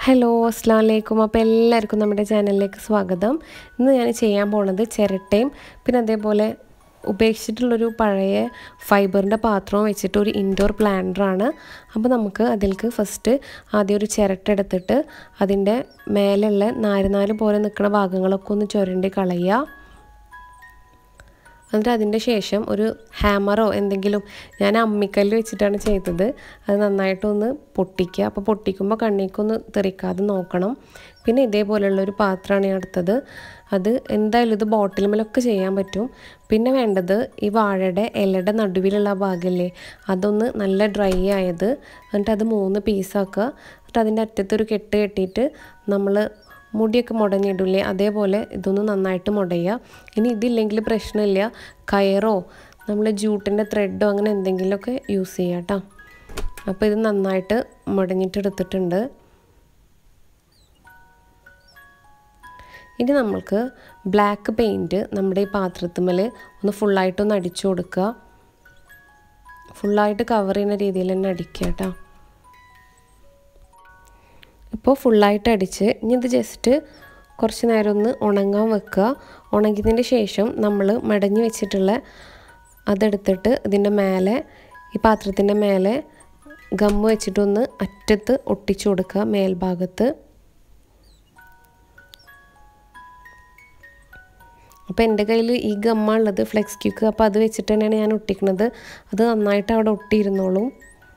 hello അസ്സാം വലൈക്കും അപ്പോൾ എല്ലാവർക്കും നമ്മുടെ ചാനലിലേക്ക് സ്വാഗതം ഇന്ന് ഞാൻ ചെയ്യാൻ പോണത് ചിരട്ടയും പിന്നെ അതേപോലെ ഉപേക്ഷിച്ചിട്ടുള്ളൊരു പഴയ ഫൈബറിൻ്റെ പാത്രവും വെച്ചിട്ട് ഒരു ഇൻഡോർ പ്ലാന്ററാണ് അപ്പോൾ നമുക്ക് അതിലേക്ക് ഫസ്റ്റ് ആദ്യം ഒരു ചിരട്ട എടുത്തിട്ട് അതിൻ്റെ മേലുള്ള നാല് നാല് പോലെ നിൽക്കുന്ന ഭാഗങ്ങളൊക്കെ ഒന്ന് ചുരണ്ടി കളയുക എന്നിട്ട് അതിൻ്റെ ശേഷം ഒരു ഹാമറോ എന്തെങ്കിലും ഞാൻ അമ്മിക്കല്ല് വെച്ചിട്ടാണ് ചെയ്തത് അത് നന്നായിട്ടൊന്ന് പൊട്ടിക്കുക അപ്പോൾ പൊട്ടിക്കുമ്പോൾ കണ്ണിക്കൊന്ന് തെറിക്കാതെ നോക്കണം പിന്നെ ഇതേപോലെയുള്ള ഒരു പാത്രമാണ് ഞാൻ എടുത്തത് അത് എന്തായാലും ഇത് ബോട്ടിലുമേലൊക്കെ ചെയ്യാൻ പറ്റും പിന്നെ വേണ്ടത് ഈ വാഴയുടെ ഇലയുടെ നടുവിലുള്ള ഭാഗമല്ലേ അതൊന്ന് നല്ല ഡ്രൈ ആയത് എന്നിട്ട് അത് മൂന്ന് പീസാക്കുക എന്നിട്ട് അതിൻ്റെ അറ്റത്തൊരു കെട്ട് കെട്ടിയിട്ട് നമ്മൾ മുടിയൊക്കെ മുടഞ്ഞിടില്ലേ അതേപോലെ ഇതൊന്ന് നന്നായിട്ട് മുടയുക ഇനി ഇതില്ലെങ്കിൽ പ്രശ്നമില്ല കയറോ നമ്മൾ ജൂട്ടിൻ്റെ ത്രെഡോ അങ്ങനെ എന്തെങ്കിലുമൊക്കെ യൂസ് ചെയ്യാം കേട്ടോ അപ്പോൾ ഇത് നന്നായിട്ട് മുടഞ്ഞിട്ട് എടുത്തിട്ടുണ്ട് ഇനി നമ്മൾക്ക് ബ്ലാക്ക് പെയിൻറ്റ് നമ്മുടെ ഈ പാത്രത്തുമ്മൽ ഒന്ന് ഫുള്ളായിട്ടൊന്ന് അടിച്ചു കൊടുക്കുക ഫുള്ളായിട്ട് കവർ ചെയ്യുന്ന രീതിയിൽ തന്നെ അടിക്കുക കേട്ടോ ഇപ്പോൾ ഫുള്ളായിട്ട് അടിച്ച് ഇനി ഇത് ജസ്റ്റ് കുറച്ച് നേരം ഒന്ന് ഉണങ്ങാൻ വെക്കുക ഉണങ്ങിയതിന് ശേഷം നമ്മൾ മടഞ്ഞു വെച്ചിട്ടുള്ള അതെടുത്തിട്ട് ഇതിൻ്റെ മേലെ ഈ പാത്രത്തിൻ്റെ മേലെ ഗമ്മ് വെച്ചിട്ടൊന്ന് അറ്റത്ത് ഒട്ടിച്ചു കൊടുക്കുക മേൽഭാഗത്ത് അപ്പോൾ എൻ്റെ കയ്യിൽ ഈ ഗമ്മാണുള്ളത് ഫ്ലെക്സ് ക്യൂക്ക് അപ്പോൾ അത് വെച്ചിട്ട് തന്നെയാണ് ഞാൻ ഒട്ടിക്കുന്നത് അത് നന്നായിട്ട് അവിടെ ഒട്ടിയിരുന്നോളും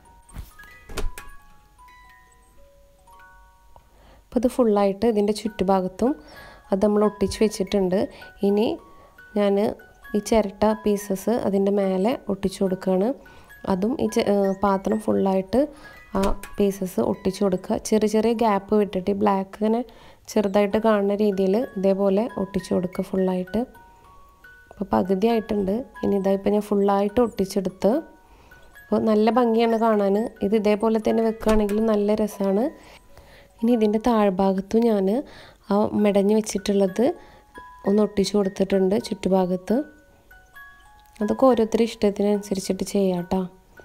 അപ്പോൾ ഇത് ഫുള്ളായിട്ട് ഇതിൻ്റെ ചുറ്റുഭാഗത്തും അത് നമ്മൾ ഒട്ടിച്ച് വെച്ചിട്ടുണ്ട് ഇനി ഞാൻ ഈ ചിരട്ട പീസസ് അതിൻ്റെ മേലെ ഒട്ടിച്ചു കൊടുക്കുകയാണ് അതും ഈ പാത്രം ഫുള്ളായിട്ട് ആ പീസസ് ഒട്ടിച്ചു കൊടുക്കുക ചെറിയ ചെറിയ ഗ്യാപ്പ് വിട്ടിട്ട് ഈ ബ്ലാക്ക് ഇങ്ങനെ ചെറുതായിട്ട് കാണുന്ന രീതിയിൽ ഇതേപോലെ ഒട്ടിച്ചു കൊടുക്കുക ഫുള്ളായിട്ട് അപ്പോൾ പകുതി ആയിട്ടുണ്ട് ഇനി ഇതാ ഇപ്പോൾ ഞാൻ ഫുള്ളായിട്ട് ഒട്ടിച്ചെടുത്ത് അപ്പോൾ നല്ല ഭംഗിയാണ് കാണാൻ ഇത് ഇതേപോലെ തന്നെ വെക്കുകയാണെങ്കിൽ നല്ല രസമാണ് ഇനി ഇതിൻ്റെ താഴ്ഭാഗത്തും ഞാൻ ആ മെടഞ്ഞ് വെച്ചിട്ടുള്ളത് ഒന്ന് ഒട്ടിച്ചു കൊടുത്തിട്ടുണ്ട് ചുറ്റുഭാഗത്ത് അതൊക്കെ ഓരോരുത്തരുടെ ഇഷ്ടത്തിനനുസരിച്ചിട്ട് ചെയ്യാം കേട്ടോ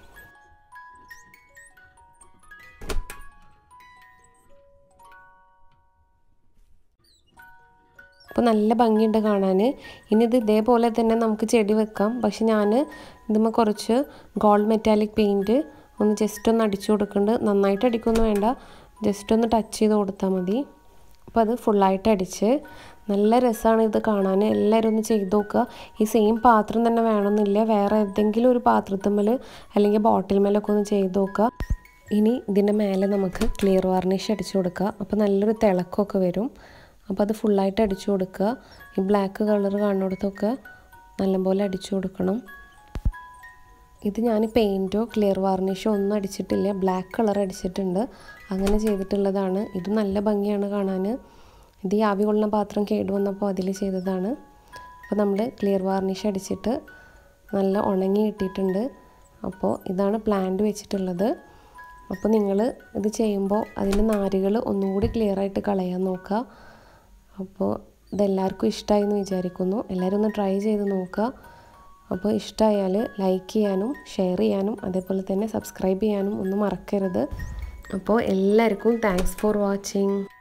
അപ്പോൾ നല്ല ഭംഗിയുണ്ട് കാണാൻ ഇനി ഇത് ഇതേപോലെ തന്നെ നമുക്ക് ചെടി വെക്കാം പക്ഷെ ഞാൻ ഇതുമ്മ കുറച്ച് ഗോൾഡ് മെറ്റാലിക് പെയിൻറ്റ് ഒന്ന് ജസ്റ്റ് ഒന്ന് അടിച്ചു കൊടുക്കുന്നുണ്ട് നന്നായിട്ട് അടിക്കൊന്നും വേണ്ട ജസ്റ്റ് ഒന്ന് ടച്ച് ചെയ്ത് കൊടുത്താൽ മതി അപ്പോൾ അത് ഫുള്ളായിട്ട് അടിച്ച് നല്ല രസമാണ് ഇത് കാണാൻ എല്ലാവരും ഒന്ന് ചെയ്ത് നോക്കുക ഈ സെയിം പാത്രം തന്നെ വേണമെന്നില്ല വേറെ ഏതെങ്കിലും ഒരു പാത്രത്തുമ്മൽ അല്ലെങ്കിൽ ബോട്ടിൽ മേലൊക്കെ ഒന്ന് ചെയ്ത് നോക്കുക ഇനി ഇതിൻ്റെ മേലെ നമുക്ക് ക്ലിയർ വാർണിഷ് അടിച്ചു കൊടുക്കുക അപ്പോൾ നല്ലൊരു തിളക്കമൊക്കെ വരും അപ്പോൾ അത് ഫുള്ളായിട്ട് അടിച്ചു കൊടുക്കുക ഈ ബ്ലാക്ക് കളർ കാണുന്നിടത്തൊക്കെ നല്ലപോലെ അടിച്ചു കൊടുക്കണം ഇത് ഞാൻ പെയിൻറ്റോ ക്ലിയർ വാർണിഷോ ഒന്നും അടിച്ചിട്ടില്ല ബ്ലാക്ക് കളർ അടിച്ചിട്ടുണ്ട് അങ്ങനെ ചെയ്തിട്ടുള്ളതാണ് ഇത് നല്ല ഭംഗിയാണ് കാണാൻ ഇത് ഈ ആവി കൊള്ളുന്ന പാത്രം കേടുവന്നപ്പോൾ അതിൽ ചെയ്തതാണ് അപ്പോൾ നമ്മൾ ക്ലിയർ വാർണിഷ് അടിച്ചിട്ട് നല്ല ഉണങ്ങി കിട്ടിയിട്ടുണ്ട് അപ്പോൾ ഇതാണ് പ്ലാന്റ് വെച്ചിട്ടുള്ളത് അപ്പോൾ നിങ്ങൾ ഇത് ചെയ്യുമ്പോൾ അതിൻ്റെ നാരുകൾ ഒന്നുകൂടി ക്ലിയർ ആയിട്ട് കളയാൻ നോക്കുക അപ്പോൾ ഇതെല്ലാവർക്കും ഇഷ്ടമായി എന്ന് വിചാരിക്കുന്നു എല്ലാവരും ഒന്ന് ട്രൈ ചെയ്ത് നോക്കുക അപ്പോൾ ഇഷ്ടമായാൽ ലൈക്ക് ചെയ്യാനും ഷെയർ ചെയ്യാനും അതേപോലെ തന്നെ സബ്സ്ക്രൈബ് ചെയ്യാനും ഒന്നും മറക്കരുത് അപ്പോൾ എല്ലാവർക്കും താങ്ക്സ് ഫോർ വാച്ചിങ്